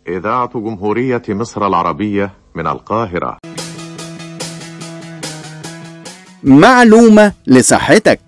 إذاعة جمهورية مصر العربية من القاهرة معلومة لصحتك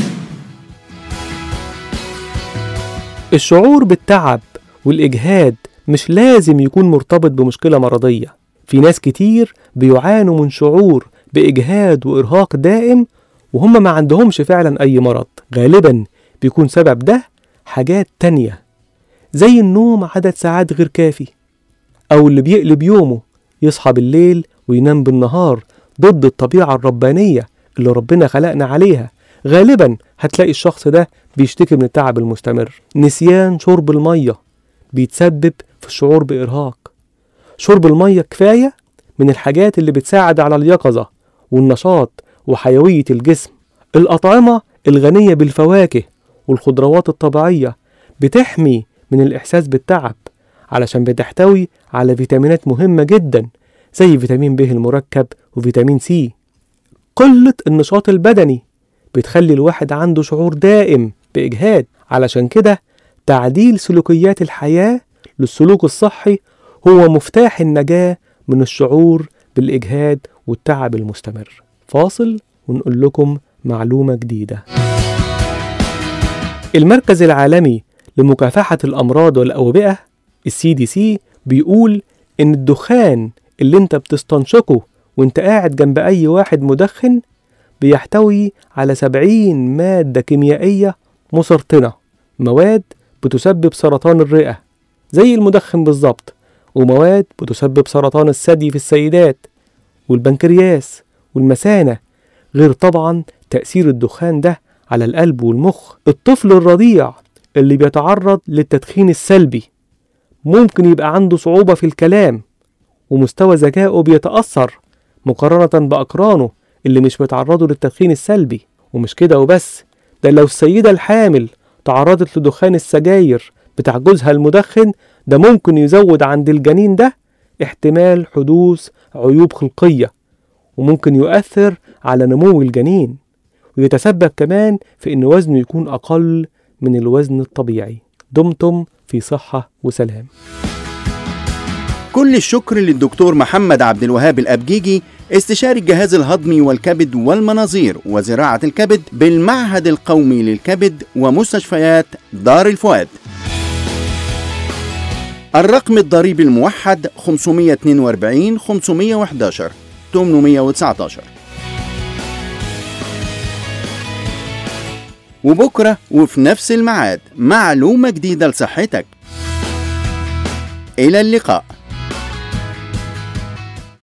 الشعور بالتعب والإجهاد مش لازم يكون مرتبط بمشكلة مرضية في ناس كتير بيعانوا من شعور بإجهاد وإرهاق دائم وهم ما عندهمش فعلا أي مرض غالبا بيكون سبب ده حاجات تانية زي النوم عدد ساعات غير كافي أو اللي بيقلب يومه يصحى بالليل وينام بالنهار ضد الطبيعة الربانية اللي ربنا خلقنا عليها غالبا هتلاقي الشخص ده بيشتكي من التعب المستمر نسيان شرب المية بيتسبب في الشعور بإرهاق شرب المية كفاية من الحاجات اللي بتساعد على اليقظة والنشاط وحيوية الجسم الأطعمة الغنية بالفواكه والخضروات الطبيعية بتحمي من الإحساس بالتعب علشان بتحتوي على فيتامينات مهمة جدا زي فيتامين ب المركب وفيتامين سي قلة النشاط البدني بتخلي الواحد عنده شعور دائم بإجهاد علشان كده تعديل سلوكيات الحياة للسلوك الصحي هو مفتاح النجاة من الشعور بالإجهاد والتعب المستمر فاصل ونقول لكم معلومة جديدة المركز العالمي لمكافحة الأمراض والأوبئة السي دي سي بيقول إن الدخان اللي انت بتستنشقه وانت قاعد جنب أي واحد مدخن بيحتوي على 70 مادة كيميائية مسرطنة مواد بتسبب سرطان الرئة زي المدخن بالظبط ومواد بتسبب سرطان الثدي في السيدات والبنكرياس والمثانة غير طبعا تأثير الدخان ده على القلب والمخ الطفل الرضيع اللي بيتعرض للتدخين السلبي ممكن يبقى عنده صعوبة في الكلام ومستوى ذكائه بيتأثر مقارنة بأقرانه اللي مش بيتعرضوا للتدخين السلبي ومش كده وبس ده لو السيدة الحامل تعرضت لدخان السجاير بتاع جوزها المدخن ده ممكن يزود عند الجنين ده احتمال حدوث عيوب خلقية وممكن يؤثر على نمو الجنين ويتسبب كمان في إن وزنه يكون أقل من الوزن الطبيعي دمتم في صحة وسلام كل الشكر للدكتور محمد عبد الوهاب الأبجيجي استشاري الجهاز الهضمي والكبد والمناظير وزراعة الكبد بالمعهد القومي للكبد ومستشفيات دار الفؤاد الرقم الضريبي الموحد 542 511 819 وبكرة وفي نفس الميعاد معلومة جديدة لصحتك إلى اللقاء